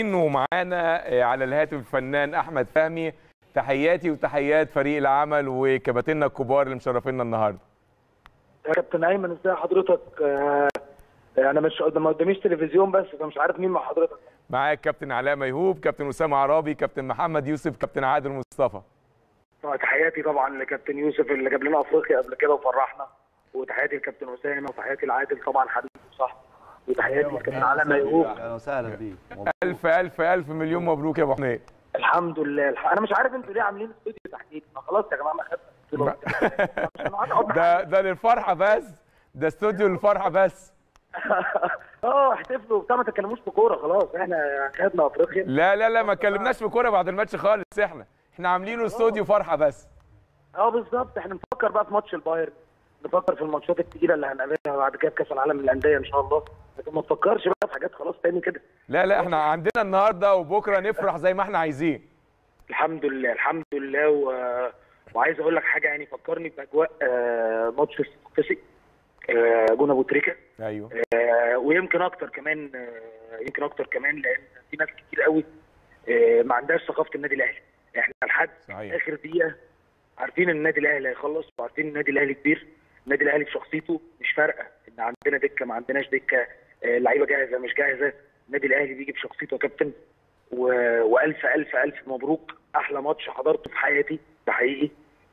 ومعانا على الهاتف الفنان احمد فهمي تحياتي وتحيات فريق العمل وكباتننا الكبار اللي مشرفينا النهارده يا كابتن ايمن ازاي حضرتك آه، انا مش ما قداميش تلفزيون بس فمش عارف مين مع حضرتك معاك كابتن علاء ميهوب كابتن اسامه عرابي كابتن محمد يوسف كابتن عادل مصطفى طبعا تحياتي طبعا لكابتن يوسف اللي جاب لنا افريقيا قبل كده وفرحنا وتحياتي لكابتن اسامه وتحياتي لعادل طبعا حبيبي وصاحبي وتحياتي لكابتن علاء ميهوب اهلا وسهلا بيك مبروك. الف الف الف مليون مبروك يا ابو حميد الحمد لله الح... انا مش عارف انتوا ليه عاملين استوديو تحديد ما خلاص يا جماعه ما خدنا مش هنقعد أقعد ده ده للفرحه بس ده استوديو للفرحه بس اه احتفلوا وبتاع ما تتكلموش في كوره خلاص احنا خدنا افريقيا لا لا لا ما اتكلمناش في كوره بعد الماتش خالص احنا احنا عاملينه استوديو فرحه بس اه بالظبط احنا نفكر بقى في ماتش البايرن نفكر في الماتشات التقيله اللي هنقابلها بعد كده في كاس العالم للانديه ان شاء الله لكن ما تفكرش بقى في حاجات خلاص تاني كده لا لا احنا عندنا النهارده وبكره نفرح زي ما احنا عايزين الحمد لله الحمد لله و... وعايز اقول لك حاجه يعني فكرني باجواء آه، ماتش الصفاقسي آه، جون ابو تريكه ايوه آه، ويمكن اكتر كمان آه، يمكن اكتر كمان لان في ناس كتير قوي آه، ما عندهاش ثقافه النادي الاهلي احنا لحد صحيح. اخر دقيقه عارفين ان النادي الاهلي هيخلص وعارفين ان النادي الاهلي كبير النادي الاهلي بشخصيته مش فارقه ان عندنا دكه ما عندناش دكه آه، لعيبه جاهزه مش جاهزه النادي الاهلي بيجي بشخصيته يا كابتن و... والف الف الف مبروك احلى ماتش حضرته في حياتي ده حقيقي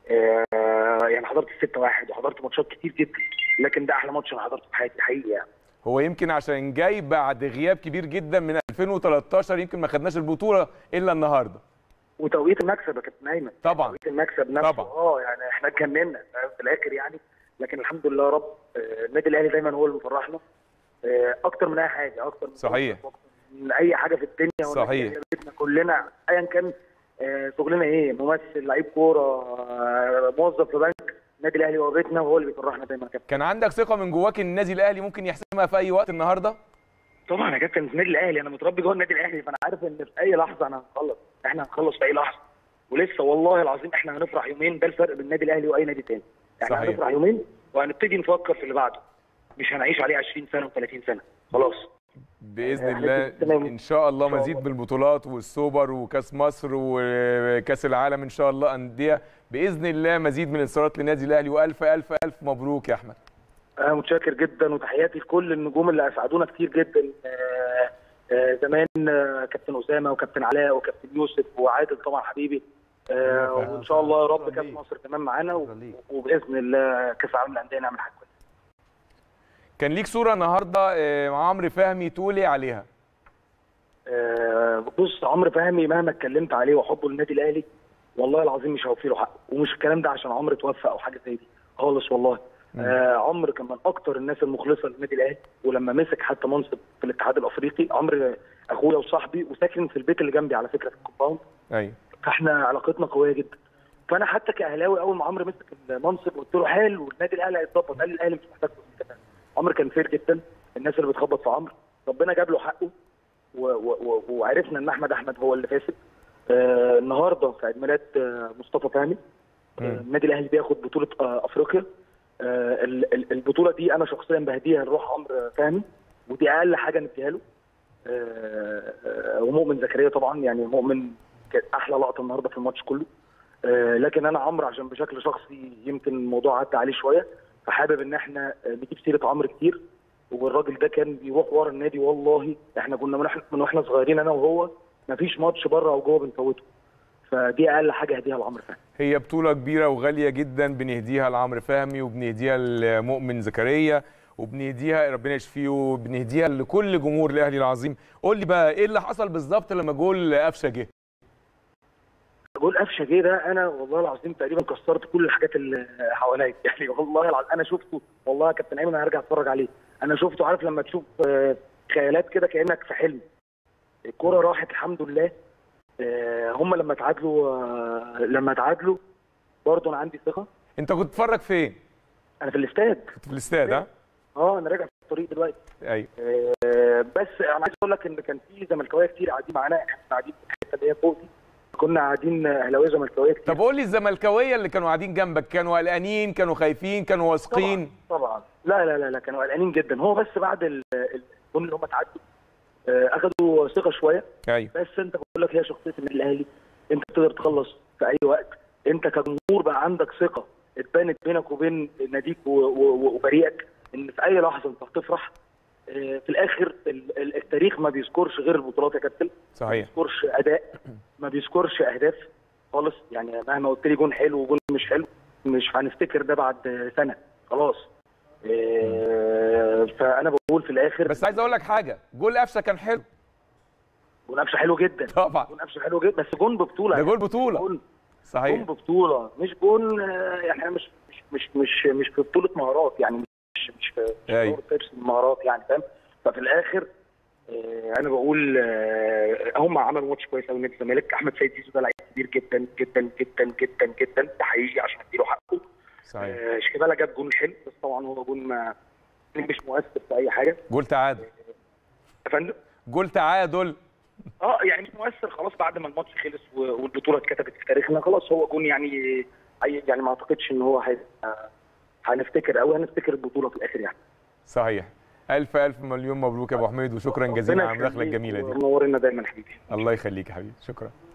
آه، يعني حضرت 6 1 وحضرت ماتشات كتير جدا لكن ده احلى ماتش انا حضرته في حياتي حقيقي يعني هو يمكن عشان جاي بعد غياب كبير جدا من 2013 يمكن ما خدناش البطوله الا النهارده وتوقيت المكسب يا كابتن ايمن طبعا توقيت المكسب نفسه طبعا. اه يعني احنا اتجننا فاهم؟ في الاخر يعني لكن الحمد لله يا رب آه، النادي الاهلي دايما هو اللي مفرحنا آه، اكتر من اي حاجه اكتر من صحيح. أكتر من اي حاجه في الدنيا والنادي صحيح. الأهلي بيتنا كلنا ايا كان آه، شغلنا ايه ممثل لعيب كوره آه، موظف في بنك النادي الاهلي هو بيتنا وهو اللي بيفرحنا دايما يا كابتن كان عندك ثقه من جواك ان النادي الاهلي ممكن يحسمها في اي وقت النهارده طبعا يا كابتن في النادي الاهلي انا متربي جوه النادي الاهلي فانا عارف ان في اي لحظه انا هنخلص احنا هنخلص في اي لحظه ولسه والله العظيم احنا هنفرح يومين ده الفرق بين النادي الاهلي واي نادي تاني احنا صحيح. هنفرح يومين وهنبتدي نفكر في اللي بعده مش هنعيش عليه 20 سنه و30 سنه خلاص باذن إحنا الله تمام. ان شاء الله إن شاء مزيد الله. بالبطولات والسوبر وكاس مصر وكاس العالم ان شاء الله انديه باذن الله مزيد من الانتصارات للنادي الاهلي والف الف الف مبروك يا احمد انا متشكر جدا وتحياتي لكل النجوم اللي اسعدونا كتير جدا آه، آه، زمان آه، كابتن اسامه وكابتن علاء وكابتن يوسف وعادل طبعا حبيبي آه، وان شاء الله يا رب شكراً كاس ليك. مصر كمان معانا و- شكراً ليك. وباذن الله كاس العالم للانديه نعمل حاجه كويسه كان ليك صوره النهارده آه، مع عمرو فهمي تقولي عليها آه، بص عمرو فهمي مهما اتكلمت عليه وحبه للنادي الاهلي والله العظيم مش هوفي له حقه ومش الكلام ده عشان عمرو توفى او حاجه زي دي خالص والله آه عمرو كان من اكتر الناس المخلصه للنادي الاهلي ولما مسك حتى منصب في الاتحاد الافريقي عمرو اخويا وصاحبي وساكن في البيت اللي جنبي على فكره في الكومباوند ايوه فاحنا علاقتنا قويه جدا فانا حتى كاهلاوي اول ما عمرو مسك المنصب قلت له حلو النادي الاهلي هيتظبط قال لي الاهلي مش محتاج تظبيط كمان عمرو كان فير جدا الناس اللي بتخبط في عمرو ربنا جاب له حقه و و و وعرفنا ان احمد احمد هو اللي فاسد آه النهارده في عيد ميلاد آه مصطفى فهمي آه مم. النادي الاهلي بياخد بطوله آه افريقيا آه ال- ال- البطوله دي انا شخصيا بهديها لروح عمرو فهمي ودي اقل حاجه نديها له آه، آه، ومؤمن زكريا طبعا يعني مؤمن كانت احلى لقطه النهارده في الماتش كله آه، لكن انا عمرو عشان بشكل شخصي يمكن الموضوع عدى عليه شويه فحابب ان احنا آه، نجيب سيره عمرو كتير والراجل ده كان بيروح ورا النادي والله احنا كنا من احنا من واحنا صغيرين انا وهو مفيش ماتش بره او جوه بنفوته فدي اقل حاجه هديها لعمرو فهمي هي بطولة كبيرة وغالية جدا بنهديها لعمرو فهمي وبنهديها لمؤمن زكريا وبنهديها ربنا يشفيه وبنهديها لكل جمهور الاهلي العظيم قول لي بقى ايه اللي حصل بالظبط لما جول قفشه جه جول قفشه جه ده انا والله العظيم تقريبا كسرت كل الحاجات اللي حواليا يعني والله العظيم انا شفته والله يا كابتن ايمن أنا هرجع اتفرج عليه انا شفته عارف لما تشوف آه، خيالات كده كانك في حلم الكرة راحت الحمد لله آه، هم لما تعادلوا آه، لما تعادلوا برضه انا عندي ثقه انت كنت بتتفرج فين انا في الاستاد كنت في الاستاد ها اه انا راجع في الطريق دلوقتي ايوه آه، بس انا عايز اقول لك ان كان في زملكاويه كتير قاعدين معانا احنا كنا قاعدين في الحته اللي هي فوق دي كنا قاعدين اهلاويه زملكاويه كتير طب قول لي الزملكاويه اللي كانوا قاعدين جنبك كانوا قلقانين كانوا خايفين كانوا واثقين طبعا طبعا لا لا لا لا كانوا قلقانين جدا هو بس بعد ال- الجون اللي هم تعدوا آه، اخدوا ثقه شويه ايوه بس انت بقول لك هي شخصيه النادي الاهلي انت تقدر تخلص في اي وقت انت كجمهور بقى عندك ثقه اتبنت بينك وبين ناديك و- و- وفريقك ان في اي لحظه انت هتفرح آه، في الاخر ال- ال- التاريخ ما بيذكرش غير البطولات يا كابتن ما صحيح بيذكرش اداء ما بيذكرش اهداف خالص يعني مهما قلت لي جون حلو وجون مش حلو مش هنفتكر ده بعد سنه خلاص آه، فانا بقول في الاخر بس عايز اقول لك حاجه جول قفشه كان حلو جون قفشه حلو جدا طبعا جون قفشه حلو جدا بس جون ببطوله ده جول بطوله جون صحيح جون ببطوله مش جون آه، يعني أنا مش مش مش مش مش في بطوله مهارات يعني مش مش في مش أيوة. في دوري بيبسي مهارات يعني فاهم ففي الاخر آه، انا بقول آه، هم عملوا ماتش كويس قوي نادي الزمالك احمد سيد زيزو ده لعيب كبير جدا جدا جدا جدا جدا ده حقيقي عشان اديله حقه صحيح آه، شيكابالا جاب جون حلو بس طبعا هو جون ما مش مؤثر في اي حاجه جول تعادل يا فندم جول تعادل اه يعني مش مؤثر خلاص بعد ما الماتش خلص و- والبطوله اتكتبت في تاريخنا خلاص هو جون يعني أي- يعني ما اعتقدش ان هو هيبقى هنفتكر قوي هنفتكر البطوله في الاخر يعني صحيح الف الف مليون مبروك يا ابو حميد وشكرا جزيلا على المداخله الجميله دي منورنا دايما حبيبي الله يخليك يا حبيبي شكرا